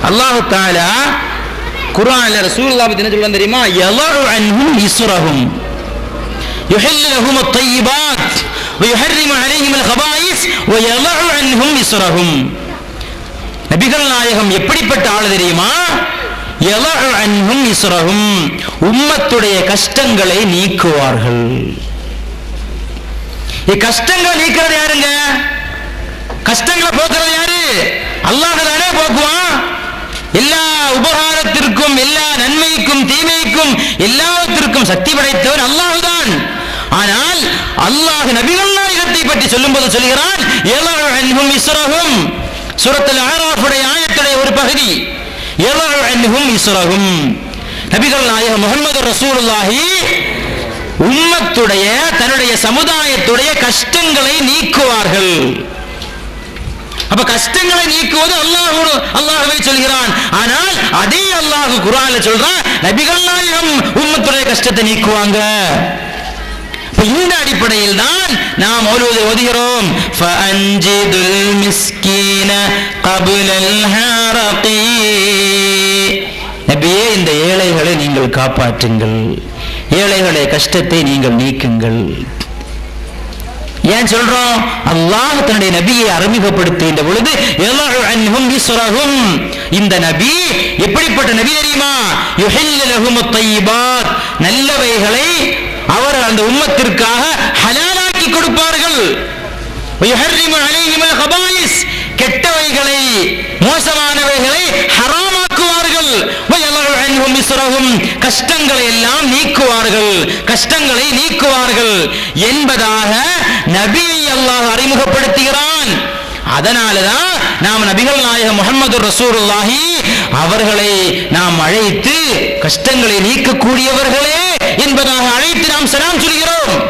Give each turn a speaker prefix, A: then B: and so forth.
A: அல்லாஹு தாலா குர்ஆன்ல ரசூலுல்லாஹ் பத்தி என்ன சொல்றான் தெரியுமா யலஉ அன்ஹும் இஸ்ரஹும் يحل لهم الطيبات ويحرم عليهم الخبائث ويضع عنهم إصرهم நபிகள் நாயகம் எப்படிப்பட்ட ஆள் தெரியுமா يضع عنهم إصرهم உம்மத்துடைய கஷ்டங்களை நீக்குவார்கள் கஷ்டங்களை நீக்கிறது யாருங்க கஷ்டங்களை போக்குறது யாரு அல்லாஹ் தானே போக்குவான் எல்லா உபகாரத்திற்கும் எல்லா நன்மைக்கும் தீமைக்கும் எல்லாவற்றிற்கும் சக்தி படைத்தவன் அல்லாஹ்தான் ஆனால் அல்லாஹ் நபிகள் நாயகத்தை பற்றி சொல்லும்போது சொல்கிறான் "யலஉ அன்ஹும் இஸ்ரஹும் சூரத்துல் ஆராஃபுடைய ஆயத்துடைய ஒரு பகுதி "யலஉ அன்ஹும் இஸ்ரஹும் நபிகள் நாயகம் முகமது ரசூலுல்லாஹி உம்மத்துடைய தன்னுடைய சமுதாயத்துடைய கஷ்டங்களை நீக்குவார்கள் அப்ப கஷ்டங்களை நீக்குவது அல்லாஹ் அல்லாஹ்வே சொல்கிறான் ஆனால் அதே அல்லாஹ் குர்ஆன்ல சொல்றான் நபிகள் நாயகம் உம்மத்துடைய கஷ்டத்தை நீக்குவாங்க இப்ப இந்த அடிப்படையில் தான் நாம் ஓதுவதை ஓதுகிறோம் ஃபஅன்ஜிதுல் மிஸ்கீன கபுலல் ஹரகி நபியே இந்த ஏழைகளை நீங்கள் காப்பாற்றுங்கள் ஏழைகளுடைய கஷ்டத்தை நீங்கள் நீக்குங்கள் ஏன் சொல்றோம் அல்லாஹ் தன்னுடைய நபியை அறிமுகப்படுத்துகின்ற பொழுது யலஉ அன்ஹும் இஸ்ரஹும் இந்த நபி எப்படிப்பட்ட நபி தெரியுமா யுஹில்லு லஹும் அத் நல்லவைகளை அவர் அந்த உம்மத்திற்காக ஹலாலாக்கி கொடுப்பார்கள் வயுஹர்ரிமு அலைஹிம் அல் கபாயிஸ் கெட்டவைகளை மோசமானவைகளை ஹராமாக்குவார்கள் வயலஉ அன்ஹும் இஸ்ரஹும் கஷ்டங்களை எல்லாம் நீக்குவார்கள் கஷ்டங்களை நீக்குவார்கள் என்பதாக நபியை அல்லாஹ் அறிமுகப்படுத்துகிறான் அதனாலதான் நாம் நபிகள் நாயகம் முகமது ரசூலுல்லாஹி அவர்களை நாம் அழைத்து கஷ்டங்களை நீக்கக்கூடியவர்களே என்பதாக அழைத்து நாம் சலாம் சொல்கிறோம்